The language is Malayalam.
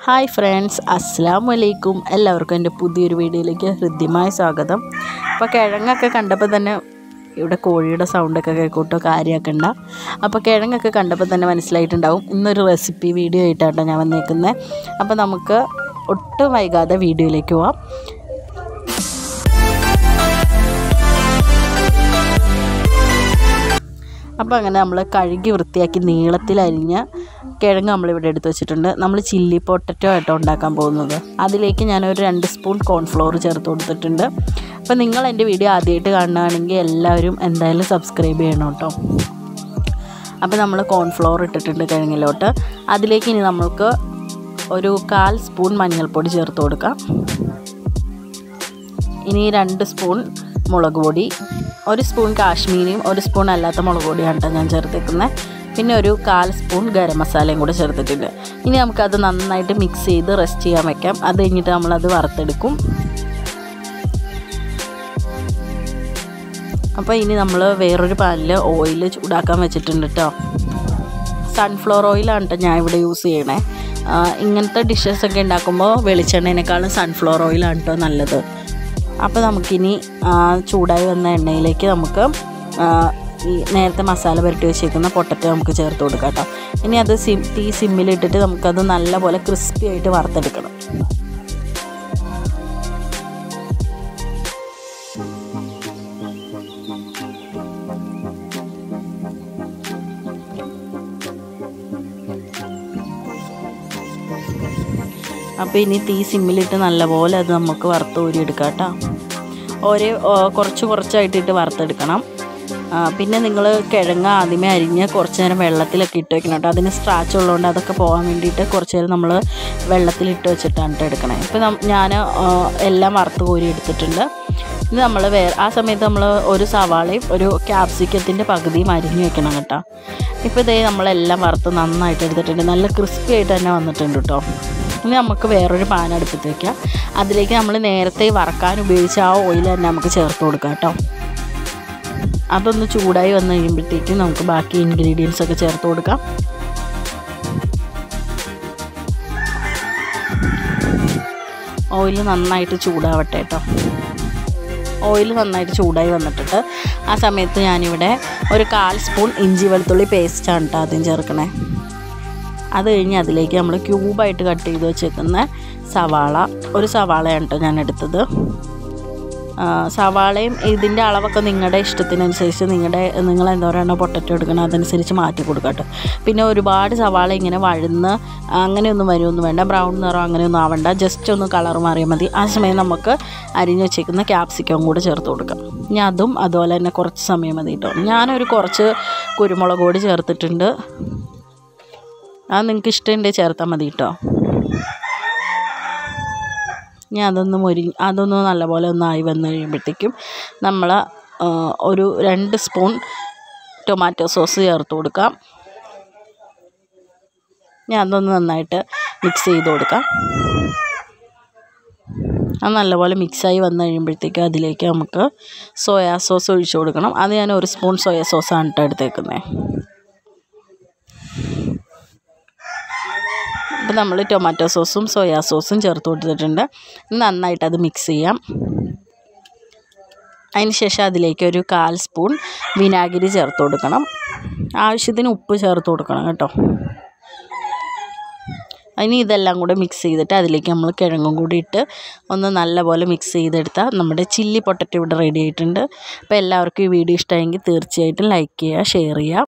ഹായ് ഫ്രണ്ട്സ് അസ്സാം വലൈക്കും എല്ലാവർക്കും എൻ്റെ പുതിയൊരു വീഡിയോയിലേക്ക് ഹൃദ്യമായ സ്വാഗതം അപ്പോൾ കിഴങ്ങൊക്കെ കണ്ടപ്പോൾ തന്നെ ഇവിടെ കോഴിയുടെ സൗണ്ടൊക്കെ കേൾക്കൂട്ടോ കാര്യമാക്കണ്ട അപ്പോൾ കിഴങ്ങൊക്കെ കണ്ടപ്പോൾ തന്നെ മനസ്സിലായിട്ടുണ്ടാവും ഇന്നൊരു റെസിപ്പി വീഡിയോ ആയിട്ടാണ് ഞാൻ വന്നേക്കുന്നത് അപ്പോൾ നമുക്ക് ഒട്ടും വൈകാതെ വീഡിയോയിലേക്ക് പോവാം അപ്പോൾ അങ്ങനെ നമ്മൾ കഴുകി വൃത്തിയാക്കി നീളത്തിലരിഞ്ഞ കിഴങ്ങ് നമ്മളിവിടെ എടുത്ത് വെച്ചിട്ടുണ്ട് നമ്മൾ ചില്ലി പൊട്ടറ്റോ ആയിട്ടോ ഉണ്ടാക്കാൻ പോകുന്നത് അതിലേക്ക് ഞാനൊരു രണ്ട് സ്പൂൺ കോൺഫ്ലോർ ചേർത്ത് കൊടുത്തിട്ടുണ്ട് അപ്പോൾ നിങ്ങൾ എൻ്റെ വീഡിയോ ആദ്യമായിട്ട് കാണുകയാണെങ്കിൽ എല്ലാവരും എന്തായാലും സബ്സ്ക്രൈബ് ചെയ്യണം കേട്ടോ അപ്പോൾ നമ്മൾ കോൺഫ്ലോർ ഇട്ടിട്ടുണ്ട് കിഴങ്ങിലോട്ട് അതിലേക്ക് ഇനി നമുക്ക് ഒരു കാൽ സ്പൂൺ മഞ്ഞൾപ്പൊടി ചേർത്ത് കൊടുക്കാം ഇനി രണ്ട് സ്പൂൺ മുളക് പൊടി ഒരു സ്പൂൺ കാശ്മീരിയും ഒരു സ്പൂൺ അല്ലാത്ത മുളക് പൊടിയാണ് കേട്ടോ ഞാൻ ചേർത്തേക്കുന്നത് പിന്നെ ഒരു കാൽ സ്പൂൺ ഗരം മസാലയും കൂടെ ചേർത്തിട്ടുണ്ട് ഇനി നമുക്കത് നന്നായിട്ട് മിക്സ് ചെയ്ത് റെസ്റ്റ് ചെയ്യാൻ വെക്കാം അത് കഴിഞ്ഞിട്ട് നമ്മളത് വറുത്തെടുക്കും അപ്പോൾ ഇനി നമ്മൾ വേറൊരു പാനിൽ ഓയിൽ ചൂടാക്കാൻ വെച്ചിട്ടുണ്ട് കേട്ടോ സൺഫ്ലവർ ഓയിലാണ് കേട്ടോ ഞാൻ ഇവിടെ യൂസ് ചെയ്യണേ ഇങ്ങനത്തെ ഡിഷസ് ഒക്കെ ഉണ്ടാക്കുമ്പോൾ വെളിച്ചെണ്ണേനേക്കാളും സൺഫ്ലവർ ഓയിലാണ് കേട്ടോ നല്ലത് അപ്പോൾ നമുക്കിനി ചൂടായി വന്ന എണ്ണയിലേക്ക് നമുക്ക് ഈ നേരത്തെ മസാല പുരട്ടി വെച്ചേക്കുന്ന പൊട്ടറ്റോ നമുക്ക് ചേർത്ത് കൊടുക്കാം കേട്ടോ ഇനി അത് സിം തീ സിമ്മിലിട്ടിട്ട് നമുക്കത് നല്ലപോലെ ക്രിസ്പി ആയിട്ട് വറുത്തെടുക്കണം അപ്പോൾ ഇനി തീ സിമ്മിലിട്ട് നല്ലപോലെ അത് നമുക്ക് വറുത്ത് ഊരിയെടുക്കാം കേട്ടോ ഓരോ കുറച്ച് കുറച്ചായിട്ടിട്ട് വറുത്തെടുക്കണം പിന്നെ നിങ്ങൾ കിഴങ്ങ് ആദ്യമേ അരിഞ്ഞ് കുറച്ച് നേരം വെള്ളത്തിലൊക്കെ ഇട്ട് വെക്കണം കേട്ടോ അതിന് സ്ട്രാച്ച് ഉള്ളതുകൊണ്ട് അതൊക്കെ പോകാൻ വേണ്ടിയിട്ട് കുറച്ച് നേരം നമ്മൾ വെള്ളത്തിലിട്ട് വെച്ചിട്ടാണ് കേട്ടോ എടുക്കണേ ഇപ്പോൾ ഞാൻ എല്ലാം വറുത്ത് കോരി എടുത്തിട്ടുണ്ട് ഇനി നമ്മൾ വേറെ ആ സമയത്ത് നമ്മൾ ഒരു സവാളയും ഒരു ക്യാപ്സിക്കത്തിൻ്റെ പകുതിയും അരിഞ്ഞ് വെക്കണം കേട്ടോ ഇപ്പോൾ ഇതേ നമ്മളെല്ലാം വറുത്ത് നന്നായിട്ട് എടുത്തിട്ടുണ്ട് നല്ല ക്രിസ്പി ആയിട്ട് തന്നെ വന്നിട്ടുണ്ട് കേട്ടോ ഇനി നമുക്ക് വേറൊരു പാൻ അടുപ്പത്ത് വയ്ക്കാം അതിലേക്ക് നമ്മൾ നേരത്തെ വറക്കാൻ ഉപയോഗിച്ച ആ ഓയിൽ തന്നെ നമുക്ക് ചേർത്ത് കൊടുക്കാം കേട്ടോ അതൊന്ന് ചൂടായി വന്നു കഴിയുമ്പോഴത്തേക്കും നമുക്ക് ബാക്കി ഇൻഗ്രീഡിയൻസ് ഒക്കെ ചേർത്ത് കൊടുക്കാം ഓയിൽ നന്നായിട്ട് ചൂടാവട്ടെ കേട്ടോ ഓയിൽ നന്നായിട്ട് ചൂടായി വന്നിട്ടുണ്ട് ആ സമയത്ത് ഞാനിവിടെ ഒരു കാൽ സ്പൂൺ ഇഞ്ചി വെളുത്തുള്ളി പേസ്റ്റാണ് കേട്ടോ ആദ്യം ചേർക്കണേ അത് കഴിഞ്ഞ് അതിലേക്ക് നമ്മൾ ക്യൂബായിട്ട് കട്ട് ചെയ്ത് വെച്ചേക്കുന്ന സവാള ഒരു സവാളയാണ് കേട്ടോ ഞാൻ എടുത്തത് സവാളയും ഇതിൻ്റെ അളവൊക്കെ നിങ്ങളുടെ ഇഷ്ടത്തിനനുസരിച്ച് നിങ്ങളുടെ നിങ്ങൾ എന്തോരാണോ പൊട്ടറ്റോ എടുക്കണം അതനുസരിച്ച് മാറ്റി കൊടുക്കുക കേട്ടോ പിന്നെ ഒരുപാട് സവാള ഇങ്ങനെ വഴുന്ന് അങ്ങനെയൊന്നും വരുമൊന്നും വേണ്ട ബ്രൗൺ നിറം അങ്ങനെയൊന്നും ആവണ്ട ജസ്റ്റ് ഒന്ന് കളർ മാറിയാൽ മതി ആ സമയം നമുക്ക് അരിഞ്ഞ് വെച്ചേക്കുന്ന ക്യാപ്സിക്കം കൂടെ ചേർത്ത് കൊടുക്കാം ഇനി അതും അതുപോലെ തന്നെ കുറച്ച് സമയം മതി കേട്ടോ ഞാനൊരു കുറച്ച് കുരുമുളക് പൊടി ചേർത്തിട്ടുണ്ട് അത് നിങ്ങൾക്ക് ഇഷ്ടമുണ്ടെങ്കിൽ ചേർത്താൽ മതി കേട്ടോ ഇനി അതൊന്ന് മൊരി അതൊന്ന് നല്ലപോലെ ഒന്നായി വന്നു കഴിയുമ്പോഴത്തേക്കും നമ്മൾ ഒരു രണ്ട് സ്പൂൺ ടൊമാറ്റോ സോസ് ചേർത്ത് കൊടുക്കാം ഞാൻ അതൊന്ന് നന്നായിട്ട് മിക്സ് ചെയ്ത് കൊടുക്കാം അത് നല്ലപോലെ മിക്സായി വന്നു കഴിയുമ്പോഴത്തേക്കും അതിലേക്ക് നമുക്ക് സോയാ സോസ് ഒഴിച്ചു കൊടുക്കണം അത് ഞാൻ ഒരു സ്പൂൺ സോയാ സോസാണ് കേട്ടോ എടുത്തേക്കുന്നത് അപ്പോൾ നമ്മൾ ടൊമാറ്റോ സോസും സോയാ സോസും ചേർത്ത് കൊടുത്തിട്ടുണ്ട് നന്നായിട്ട് അത് മിക്സ് ചെയ്യാം അതിന് ശേഷം അതിലേക്ക് ഒരു കാൽ സ്പൂൺ വിനാഗിരി ചേർത്ത് കൊടുക്കണം ആവശ്യത്തിന് ഉപ്പ് ചേർത്ത് കൊടുക്കണം കേട്ടോ അതിന് ഇതെല്ലാം കൂടെ മിക്സ് ചെയ്തിട്ട് അതിലേക്ക് നമ്മൾ കിഴങ്ങും കൂടി ഇട്ട് ഒന്ന് നല്ലപോലെ മിക്സ് ചെയ്തെടുത്താൽ നമ്മുടെ ചില്ലി പൊട്ടറ്റോ ഇവിടെ റെഡി ആയിട്ടുണ്ട് അപ്പോൾ എല്ലാവർക്കും ഈ വീഡിയോ ഇഷ്ടമായെങ്കിൽ തീർച്ചയായിട്ടും ലൈക്ക് ചെയ്യുക ഷെയർ ചെയ്യുക